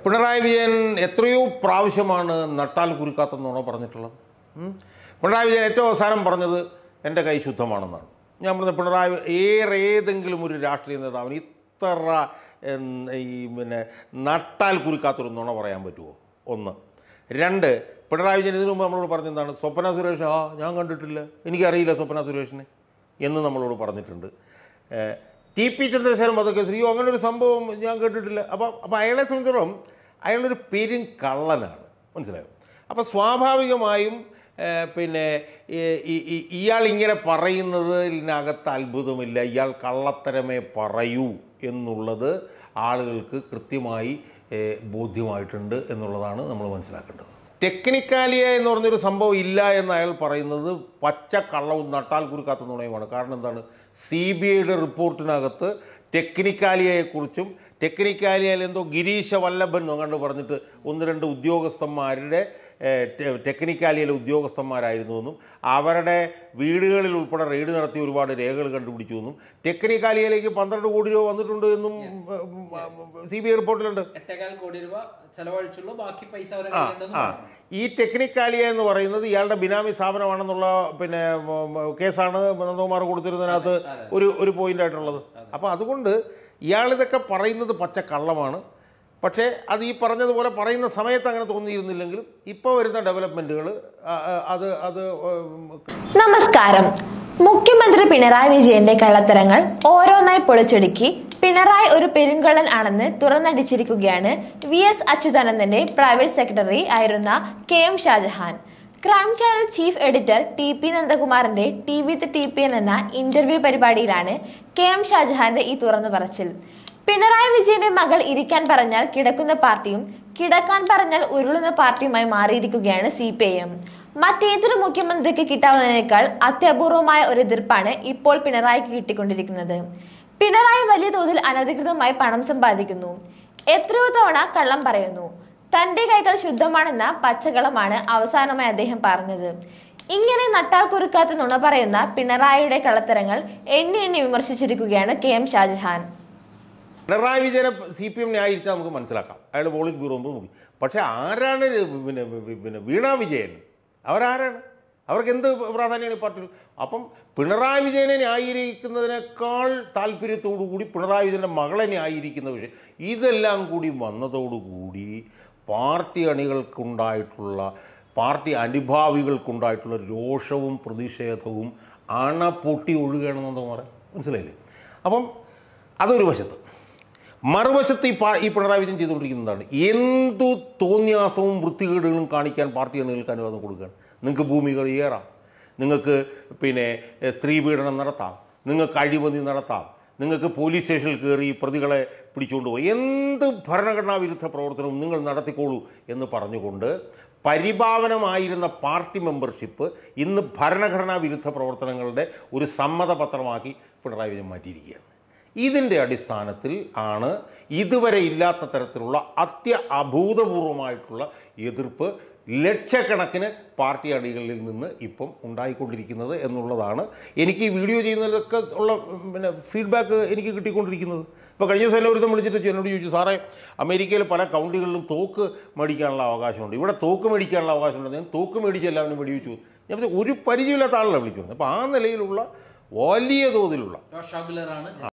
പിണറായി വിജയൻ എത്രയോ പ്രാവശ്യമാണ് നട്ടാൽ കുരുക്കാത്ത നുണ പറഞ്ഞിട്ടുള്ളത് ഉം. പിണറായി വിജയൻ ഏറ്റവും അവസാനം പറഞ്ഞത് എൻ്റെ കൈ ശുദ്ധമാണെന്നാണ് ഞാൻ പറഞ്ഞത് പിണറായി ഏറെ ഏതെങ്കിലും ഒരു രാഷ്ട്രീയ നേതാവിന് ഇത്ര ഉം, ഈ പിന്നെ നട്ടാൽ കുരുക്കാത്തൊരു നുണ പറയാൻ പറ്റുമോ ഒന്ന് രണ്ട് പിണറായി വിജയൻ ഇതിനു മുമ്പ് നമ്മളോട് പറഞ്ഞെന്താണ് സ്വപ്ന സുരേഷ് ആ ഞാൻ കണ്ടിട്ടില്ല എനിക്കറിയില്ല സ്വപ്ന സുരേഷിനെ എന്ന് നമ്മളോട് പറഞ്ഞിട്ടുണ്ട് ഏഹ്, ടി പി ചന്ദ്രശേഖരൻ വധക്കേസരിയോ അങ്ങനെ ഒരു സംഭവം ഞാൻ കേട്ടിട്ടില്ല അപ്പോൾ അപ്പോൾ അയാളെ സംബന്ധിച്ചിടത്തോളം അയാളൊരു പെരും കള്ളനാണ് മനസ്സിലായോ അപ്പോൾ സ്വാഭാവികമായും ഏഹ്, പിന്നെ ഈ- ഈ- ഈ- ഇയാൾ ഇങ്ങനെ പറയുന്നതിനകത്ത് അത്ഭുതമില്ല ഇയാൾ കള്ളത്തരമേ പറയൂ എന്നുള്ളത് ആളുകൾക്ക് കൃത്യമായി ഏഹ്, ബോധ്യമായിട്ടുണ്ട് എന്നുള്ളതാണ് നമ്മൾ മനസ്സിലാക്കേണ്ടത് ടെക്നിക്കാലിയ എന്ന് പറഞ്ഞൊരു സംഭവം ഇല്ല എന്ന് അയാൾ പറയുന്നത് പച്ച കള്ളവും നട്ടാൽ കുരുക്കാത്ത നുണയുമാണ് കാരണം എന്താണ് സി ബി ഐയുടെ റിപ്പോർട്ടിനകത്ത് ടെക്നിക്കാലിയയെക്കുറിച്ചും ടെക്നിക്കാലിയയിൽ എന്തോ ഗിരീശ വല്ലഭൻ എന്നോ കണ്ട് പറഞ്ഞിട്ട് ഒന്ന് രണ്ട് ഉദ്യോഗസ്ഥന്മാരുടെ ഏഹ്, ടെ- ടെക്നിക്കാലിയയിലെ ഉദ്യോഗസ്ഥന്മാരായിരുന്നു എന്നും അവരുടെ വീടുകളിൽ ഉൾപ്പെടെ റെയ്ഡ് നടത്തി ഒരുപാട് രേഖകൾ കണ്ടുപിടിച്ചു എന്നും ടെക്നിക്കാലിയയിലേക്ക് പന്ത്രണ്ട് കോടി രൂപ വന്നിട്ടുണ്ട് എന്നും സി ബി ഐ റിപ്പോർട്ടിലുണ്ട് എട്ടേകാൽ കോടി രൂപ ചെലവഴിച്ചുള്ളൂ ബാക്കി പൈസ അവരെ ആ കയ്യിലുണ്ടെന്ന് ആ പറഞ്ഞു. ഈ ടെക്നിക്കാലിയ എന്ന് പറയുന്നത് ഇയാളുടെ ബിനാമി സ്ഥാപനമാണെന്നുള്ള പിന്നെ ഉം, ഉം, കേസാണ് നന്ദകുമാർ കൊടുത്തിരുന്നതിനകത്ത് ഒരു ഒരു പോയിന്റ് ആയിട്ടുള്ളത് അപ്പോൾ അതുകൊണ്ട് ഇയാളിതൊക്കെ പറയുന്നത് പച്ച കള്ളമാണ് പക്ഷേ അത് ഈ പറഞ്ഞതുപോലെ പറയുന്ന സമയത്ത് അങ്ങനെ തോന്നിയിരുന്നില്ലെങ്കിലും ഇപ്പോൾ വരുന്ന ഡെവലപ്മെൻറ്റുകൾ അത് അത് ഉം, നമസ്കാരം മുഖ്യമന്ത്രി പിണറായി വിജയന്റെ കള്ളത്തരങ്ങൾ ഓരോന്നായി പൊളിച്ചൊടുക്കി പിണറായി ഒരു പെരുങ്കള്ളൻ ആണെന്ന് തുറന്നടിച്ചിരിക്കുകയാണ് വി എസ് അച്യുതാനന്ദന്റെ പ്രൈവറ്റ് സെക്രട്ടറി ആയിരുന്ന K M Shajahan crime channel chief editor T P നന്ദകുമാറിന്റെ T with T P N എന്ന ഇന്റർവ്യൂ പരിപാടിയിലാണ് കെ എം ഷാജഹാന്റെ ഈ തുറന്നു പറച്ചിൽ പിണറായി വിജയന്റെ മകൾ ഇരിക്കാൻ പറഞ്ഞാൽ കിടക്കുന്ന പാർട്ടിയും കിടക്കാൻ പറഞ്ഞാൽ ഉരുളുന്ന പാർട്ടിയുമായി മാറിയിരിക്കുകയാണ് സി പി ഐ എം മറ്റേതൊരു മുഖ്യമന്ത്രിക്ക് കിട്ടാവുന്നതിനേക്കാൾ അത്യപൂർവമായ ഒരു എതിർപ്പാണ് ഇപ്പോൾ പിണറായിക്ക് കിട്ടിക്കൊണ്ടിരിക്കുന്നത് പിണറായി വലിയ തോതിൽ അനധികൃതമായി പണം സമ്പാദിക്കുന്നു എത്രയോ തവണ കള്ളം പറയുന്നു തന്റെ കൈകൾ ശുദ്ധമാണെന്ന പച്ചകളമാണ് അവസാനമായി അദ്ദേഹം പറഞ്ഞത് ഇങ്ങനെ നട്ടാൽ കുറുക്കാത്ത നുണ പറയുന്ന പിണറായിയുടെ കള്ളത്തരങ്ങൾ എണ്ണി എണ്ണി വിമർശിച്ചിരിക്കുകയാണ് കെ എം ഷാജഹാൻ പിണറായി വിജയനെ സി പി എം ന്യായീകരിച്ചാൽ നമുക്ക് മനസ്സിലാക്കാം അയാൾ പോളിറ്റ് ബ്യൂറോ മുമ്പ് നോക്കി പക്ഷേ ആരാണ് ഒരു പിന്നെ പിന്നെ വീണ വിജയൻ അവരാരാണ് അവർക്ക് എന്ത് പ്രാധാന്യമാണ് ഈ പാർട്ടിയിൽ അപ്പം പിണറായി വിജയനെ ന്യായീകരിക്കുന്നതിനേക്കാൾ താല്പര്യത്തോടു കൂടി പിണറായി വിജയൻ്റെ മകളെ ന്യായീകരിക്കുന്ന വിഷയം ഇതെല്ലാം കൂടി വന്നതോടുകൂടി പാർട്ടി അണികൾക്കുണ്ടായിട്ടുള്ള പാർട്ടി അനുഭാവികൾക്കുണ്ടായിട്ടുള്ള രോഷവും പ്രതിഷേധവും അണ പൊട്ടി ഒഴുകണമെന്നോ പറയാം മനസ്സിലായില്ലേ അപ്പം അതൊരു വശത്ത് മറുവശത്ത് ഈ പാ ഈ പിണറായി വിജയൻ ചെയ്തുകൊണ്ടിരിക്കുന്നതാണ് എന്തു തോന്നിയാസവും വൃത്തികേടുകളും കാണിക്കാൻ പാർട്ടി അണികൾക്ക് അനുവാദം കൊടുക്കുകയാണ് നിങ്ങൾക്ക് ഭൂമി കയ്യേറാം നിങ്ങൾക്ക് പിന്നെ എഹ്, സ്ത്രീ പീഡനം നടത്താം നിങ്ങൾക്ക് അഴിമതി നടത്താം നിങ്ങൾക്ക് പോലീസ് സ്റ്റേഷനിൽ കയറി പ്രതികളെ പിടിച്ചുകൊണ്ട് പോയി എന്ത് ഭരണഘടനാ വിരുദ്ധ പ്രവർത്തനവും നിങ്ങൾ നടത്തിക്കോളൂ എന്ന് പറഞ്ഞുകൊണ്ട് പരിഭാവനമായിരുന്ന പാർട്ടി മെമ്പർഷിപ്പ് ഇന്ന് ഭരണഘടനാ വിരുദ്ധ പ്രവർത്തനങ്ങളുടെ ഒരു സമ്മതപത്രമാക്കി പിണറായി വിജയൻ മാറ്റിയിരിക്കുകയാണ് ഇതിൻ്റെ അടിസ്ഥാനത്തിൽ ആണ് ഇതുവരെ ഇല്ലാത്ത തരത്തിലുള്ള അത്യ അഭൂതപൂർവമായിട്ടുള്ള എതിർപ്പ് ലക്ഷക്കണക്കിന് പാർട്ടി അണികളിൽ നിന്ന് ഇപ്പം ഉണ്ടായിക്കൊണ്ടിരിക്കുന്നത് എന്നുള്ളതാണ് എനിക്ക് ഈ വീഡിയോ ചെയ്യുന്നതിലൊക്കെ ഉള്ള ഉം, പിന്നെ ഫീഡ്ബാക്ക് എനിക്ക് കിട്ടിക്കൊണ്ടിരിക്കുന്നത് ഇപ്പോൾ കഴിഞ്ഞ ദിവസം എന്നെ ഒരുത്തം വിളിച്ചിട്ട് എന്നോട് ചോദിച്ചു സാറേ അമേരിക്കയിൽ പല കൗണ്ടികളിലും തോക്ക് മേടിക്കാനുള്ള അവകാശമുണ്ട് ഇവിടെ തോക്ക് മേടിക്കാനുള്ള അവകാശമുണ്ട് ഞാൻ തോക്ക് മേടിച്ച് എല്ലാവരും വെടിവെച്ചു ഞാൻ പറഞ്ഞു, ഒരു പരിചയമില്ലാത്ത ആളല്ല വിളിച്ചു അപ്പോൾ ആ നിലയിലുള്ള വലിയ തോതിലുള്ള ജോഷ് ഷാഗുലറാണ്